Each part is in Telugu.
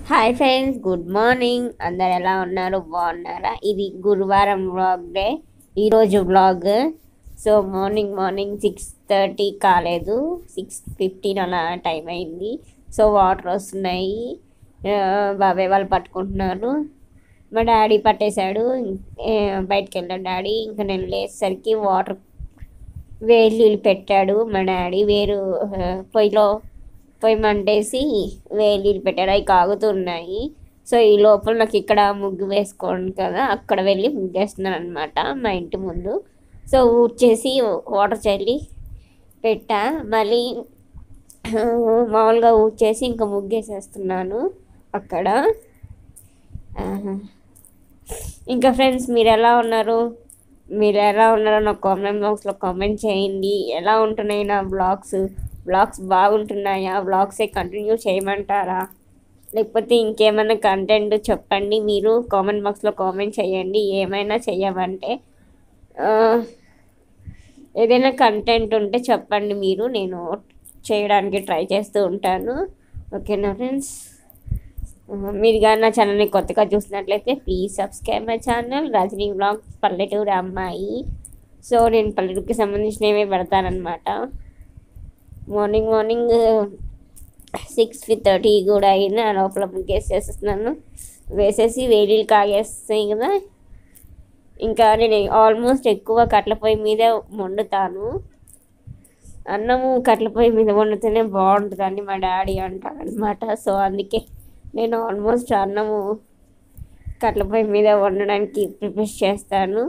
హాయ్ ఫ్రెండ్స్ గుడ్ మార్నింగ్ అందరు ఎలా ఉన్నారు బాగున్నారా ఇది గురువారం వ్లాగ్ డే ఈరోజు vlog so morning morning six thirty కాలేదు సిక్స్ ఫిఫ్టీన్ అలా టైం అయింది సో వాటర్ వస్తున్నాయి ఆ, బాబాయ్ వాళ్ళు పట్టుకుంటున్నారు మా డాడీ పట్టేశాడు ఏ, బయటికి వెళ్ళాడు డాడీ ఇంకా నేను లేచేసరికి వాటర్ వేడి నీళ్ళు పెట్టాడు మా డాడీ వేరు ఆ, పొయ్యిలో పొయ్యి మంటేసి వేడి నీళ్ళు పెట్టాడు అవి కాగుతున్నాయి సో ఈ లోపల నాకు ఇక్కడ ముగ్గు వేసుకోండి కదా అక్కడ వెళ్ళి ముగ్గేస్తున్నాను అనమాట మా ఇంటి ముందు సో ఊడ్చేసి వాటర్ చల్లి పెట్టా మళ్ళీ ఆ, మామూలుగా ఊడ్చేసి ఇంకా ముగ్గేసేస్తున్నాను అక్కడ ఆహా. ఇంకా ఫ్రెండ్స్ మీరు ఎలా ఉన్నారు మీరు ఎలా ఉన్నారో నాకు కామెంట్ బాక్స్లో కామెంట్ చేయండి ఎలా ఉంటున్నాయి నా బ్లాగ్స్ బ్లాగ్స్ బాగుంటున్నాయా బ్లాగ్సే కంటిన్యూ చేయమంటారా లేకపోతే ఇంకేమైనా కంటెంట్ చెప్పండి మీరు కామెంట్ బాక్స్లో కామెంట్ చేయండి ఏమైనా చెయ్యమంటే ఆ, ఏదైనా కంటెంట్ ఉంటే చెప్పండి మీరు నేను చేయడానికి ట్రై చేస్తూ ఉంటాను ఓకేనా ఫ్రెండ్స్ మీరు కానీ నా ఛానల్ని కొత్తగా చూసినట్లయితే please subscribe my channel Rajani vlog పల్లెటూరు అమ్మాయి సో నేను పల్లెటూరుకి సంబంధించినవే పెడతానమాట మార్నింగ్ మార్నింగ్ సిక్స్ థర్టీ కూడా అయినా లోపల ముగ్గేసేస్తున్నాను వేసేసి వేడిలు కాగేస్తాయి కదా ఇంకా నేను ఆల్మోస్ట్ ఎక్కువ కట్ల పొయ్యి మీదే వండుతాను అన్నము కట్ల పొయ్యి మీద వండితేనే బాగుంటుందని మా డాడీ అంటాడు అనమాట సో అందుకే నేను ఆల్మోస్ట్ అన్నము కట్ల పొయ్యి మీద వండడానికి ప్రిపేర్ చేస్తాను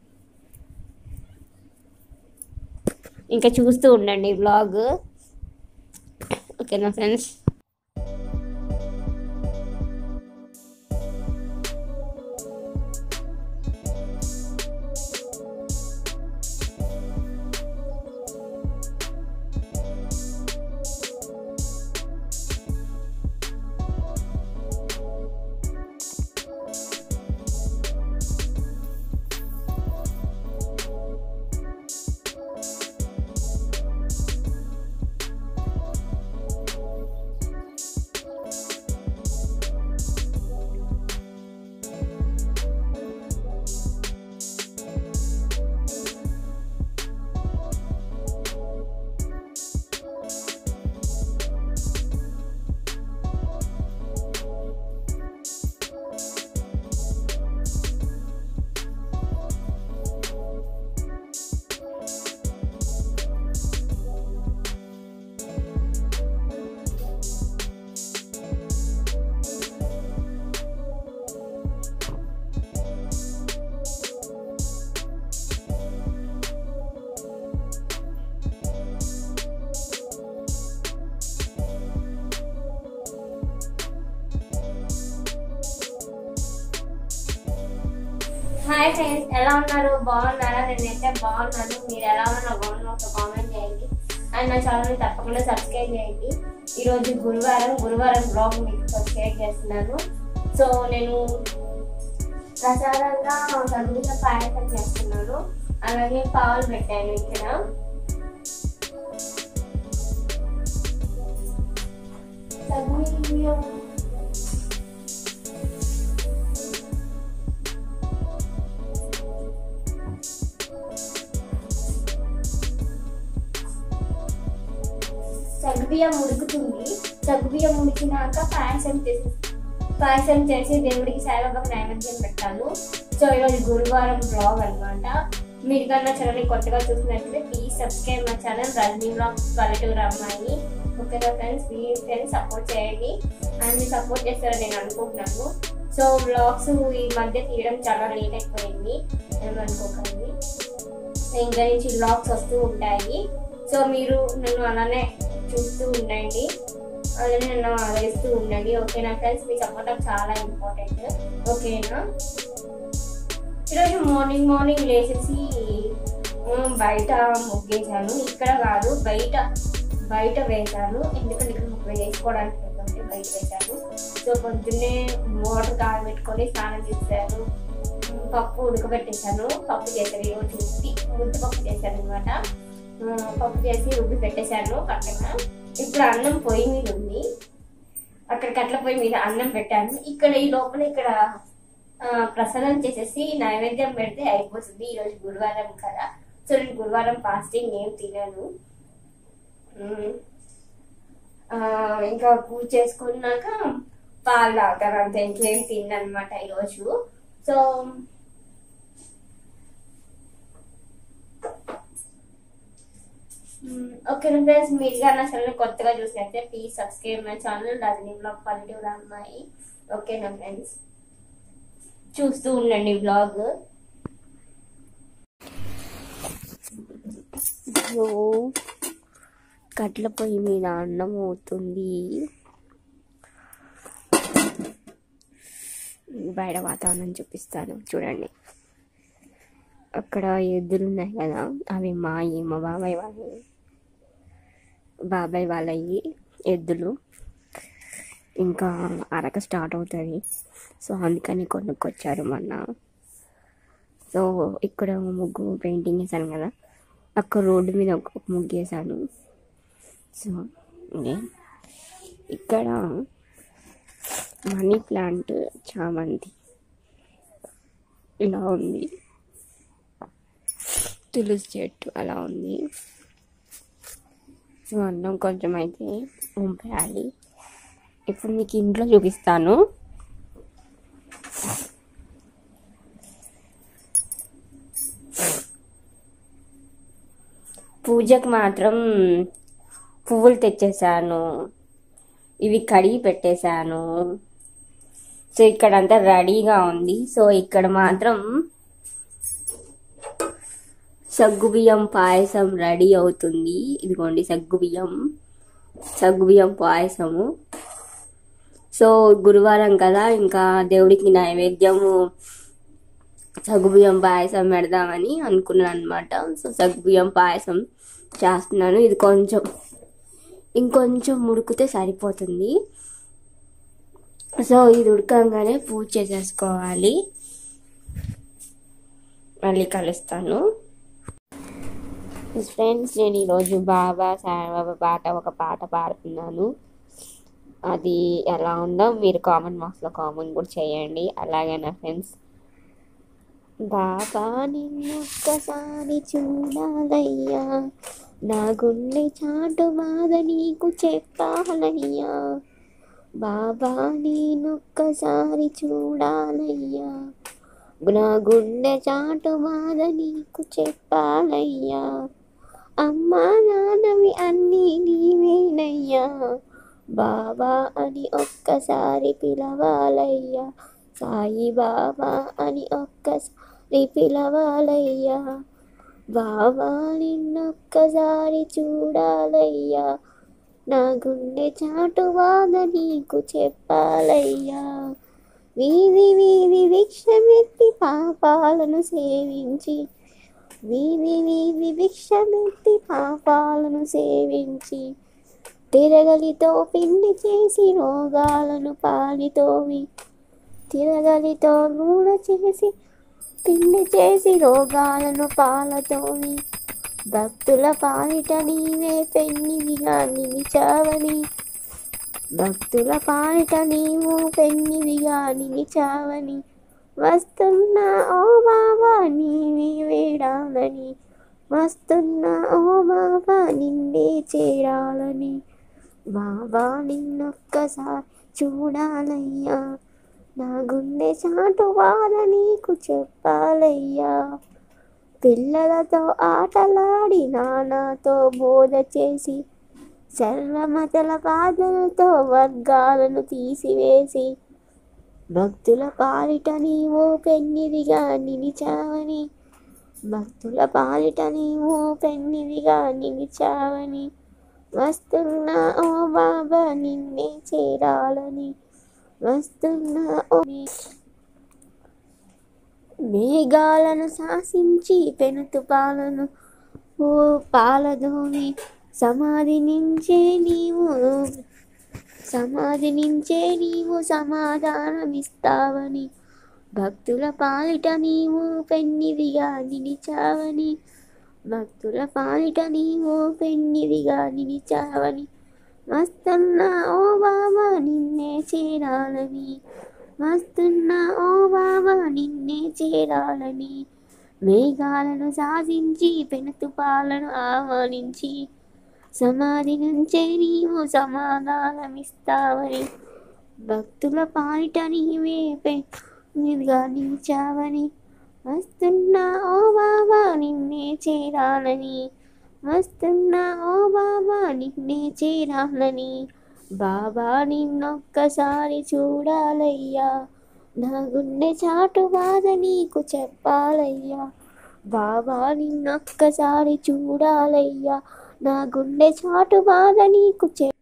ఇంకా చూస్తూ ఉండండి బ్లాగ్ ఓకేనా ఫ్రెండ్స్ హాయ్ ఫ్రెండ్స్ ఎలా ఉన్నారు బాగున్నారా నేనైతే బాగున్నాను మీరు ఎలా ఉన్నారు బాగున్నా ఒక కామెంట్ చేయండి అండ్ నా ఛానల్ని తప్పకుండా సబ్స్క్రైబ్ చేయండి ఈరోజు గురువారం గురువారం బ్లాగ్ మీకు షేర్ చేస్తున్నాను సో నేను ప్రసాదంగా సగ్గుల పాయసం చేస్తున్నాను అలాగే పాలు పెట్టాను ఇక్కడ సగ్గుబియ్యం సగ్గుబియ్యం ఉడుకుతుంది సగ్గుబియ్యం ఉడికినాక పాయసం చేసి పాయసం చేసి దేవుడికి సాయిబాబాకి నైవేద్యం పెట్టాను సో ఈరోజు గురువారం బ్లాగ్ అన్నమాట మీరు కన్నా ఛానల్ కొత్తగా చూసినట్లయితే ప్లీజ్ సబ్స్క్రైబ్ మా ఛానల్ రజనీ బ్లాగ్ పల్లెటూరు అమ్మాయి ఓకేనా ఫ్రెండ్స్ ప్లీజ్ ఫ్రెండ్స్ సపోర్ట్ చేయండి అండ్ మీరు సపోర్ట్ చేస్తారని నేను అనుకుంటున్నాను సో బ్లాగ్స్ ఈ మధ్య తీయడం చాలా లేట్ అయిపోయింది ఏమనుకోకండి ఇంకా నుంచి బ్లాగ్స్ వస్తూ ఉంటాయి సో మీరు నన్ను అలానే చూస్తూ ఉండండి అలానే నన్ను ఆదరిస్తూ ఉండండి ఓకేనా ఫ్రెండ్స్ మీ సపోర్ట్ నాకు చాలా ఇంపార్టెంట్ ఓకేనా ఈరోజు మార్నింగ్ మార్నింగ్ లేచేసి ఉమ్, బయట ముగ్గేశాను ఇక్కడ కాదు బయట బయట వేశాను ఎందుకంటే ఇక్కడ ముగ్గు వేసుకోవడానికి లేదంటే బయట వేశాను సో పొద్దున్నే వాటర్ కాగబెట్టుకొని స్నానం చేశాను ఉమ్, పప్పు ఉడకబెట్టేశాను పప్పు చేశాను ఈరోజు ఉత్తి ముద్ద పప్పు చేశాను అనమాట పప్పు చేసి రుబ్బి పెట్టేశాను పక్కన ఇప్పుడు అన్నం పొయ్యి మీద ఉంది అక్కడ కట్ల పొయ్యి మీద అన్నం పెట్టాను ఇక్కడ ఈ లోపల ఇక్కడ ఆ, ప్రసాదం చేసేసి నైవేద్యం పెడితే అయిపోతుంది ఈరోజు గురువారం కదా సో నేను గురువారం ఫాస్టింగ్ ఏం తినను ఉమ్. ఆ, ఇంకా పూజ చేసుకున్నాక పాలు తాగుతాను అంతే ఇంకేం తిన్నమాట ఈరోజు సో ఓకే ఫ్రెండ్స్ మీరు కానీ అసలు కొత్తగా చూసినట్టే please subscribe my channel Rajani vlog పల్లెటూరు అమ్మాయి ఓకేనా ఫ్రెండ్స్ చూస్తూ ఉండండి బ్లాగ్ కట్ల పొయ్యి మీద అన్నం అవుతుంది బయట వాతావరణం చూపిస్తాను చూడండి అక్కడ ఎద్దులు ఉన్నాయి కదా అవి మాయి మా బాబాయ్ వాళ్ళవి బాబాయ్ వాళ్ళవి ఎద్దులు ఇంకా అరక స్టార్ట్ అవుతుంది సో అందుకని కొనుక్కొచ్చారు మొన్న సో ఇక్కడ ముగ్గు పెయింటింగ్ వేసాను కదా అక్కడ రోడ్డు మీద ఒక ముగ్గు వేసాను సో ఇదే. ఇక్కడ మనీ ప్లాంట్ చామంతి ఇలా ఉంది తులసి చెట్టు అలా ఉంది సో అన్నం కొంచెం అయితే ఉంపేయాలి ఇప్పుడు మీకు ఇంట్లో చూపిస్తాను పూజకు మాత్రం పువ్వులు తెచ్చేసాను ఇవి కడిగి పెట్టేశాను సో ఇక్కడ అంతా రెడీగా ఉంది సో ఇక్కడ మాత్రం సగ్గుబియ్యం పాయసం రెడీ అవుతుంది ఇదిగోండి సగ్గుబియ్యం సగ్గుబియ్యం పాయసము సో గురువారం కదా ఇంకా దేవుడికి నైవేద్యము సగ్గుబియ్యం పాయసం పెడదామని అనుకున్నాను అనమాట సో సగ్గుబియ్యం పాయసం చేస్తున్నాను ఇది కొంచెం ఇంకొంచెం ఉడికితే సరిపోతుంది సో ఇది ఉడకంగానే పూజ చేసేసుకోవాలి మళ్ళీ కలుస్తాను ఫ్రెండ్స్ నేను ఈరోజు బాబా సాయిబాబా పాట ఒక పాట పాడుతున్నాను అది ఎలా ఉందో మీరు కామెంట్ బాక్స్లో కామెంట్ కూడా చేయండి అలాగే నా ఫ్రెండ్స్ బాబా నిన్నొక్కసారి చూడాలయ్యా నా గుండె చాటు బాధ నీకు చెప్పాలయ్యా బాబా నేనొక్కసారి చూడాలయ్యా నా గుండె చాటు బాధ నీకు చెప్పాలయ్యా అమ్మా నాన్నవి అన్నీ నీవేనయ్యా బాబా అని ఒక్కసారి పిలవాలయ్యా సాయి బాబా అని ఒక్కసారి పిలవాలయ్యా బాబా నిన్నొక్కసారి చూడాలయ్యా నా గుండె చాటు బాధ నీకు చెప్పాలయ్యా వీధి వీధి భిక్షమెత్తి పాపాలను సేవించి వీధి వీధి భిక్షమెత్తి పాపాలను సేవించి తిరగలితో పిండి చేసి రోగాలను పాలితోవి తిరగలితో నూనె చేసి పిండి చేసి రోగాలను పాలతోవి భక్తుల పాలిట నీవే పెన్నివిగా నిలిచావని భక్తుల పాలిట నీవు పెన్నివిగా నిలిచావని వస్తున్నా ఓ బాబా నీవే వేడాలని వస్తున్నా ఓ బాబా నిన్నే చేరాలని బాబా నిన్నొక్కసారి చూడాలయ్యా నా గుండె చాటు వార నీకు చెప్పాలయ్యా పిల్లలతో ఆటలాడి నాన్నతో బోధ చేసి సర్వమతల బాధలతో వర్గాలను తీసివేసి భక్తుల పాలిట నీవు పెన్నిదిగా నిలిచావని భక్తుల పాలిట నీవు పెన్నిదిగా నిలిచావని వస్తున్నా ఓ బాబా నిన్నే చేరాలని వస్తున్నా ఓ మేఘాలను శాసించి పెనుతు పాలను ఓ పాలదోవి సమాధి నుంచే నీవు సమాధి నుంచే నీవు సమాధానమిస్తావని భక్తుల పాలిట నీవు పెన్నిదిగా నిలిచావని భక్తుల పాలిట నీవు పెన్నిదిగా నిలిచావని వస్తున్నా ఓ బాబా నిన్నే చేరాలని వస్తున్నా ఓ బాబా నిన్నే చేరాలని మేఘాలను సాధించి పెనుతుపాలను ఆహ్వానించి సమాధి నుంచే నీవు సమాధానమిస్తావని భక్తుల పాలిట నీవే పెగా నిలిచావని వస్తున్నా ఓ బాబా నిన్నే చేరాలని వస్తున్నా ఓ బాబా నిన్నే చేరాలని బాబా నిన్నొక్కసారి చూడాలయ్యా నా గుండె చాటు బాధ నీకు చెప్పాలయ్యా బాబా నిన్నొక్కసారి చూడాలయ్యా నా గుండె చాటు బాధ నీకు చె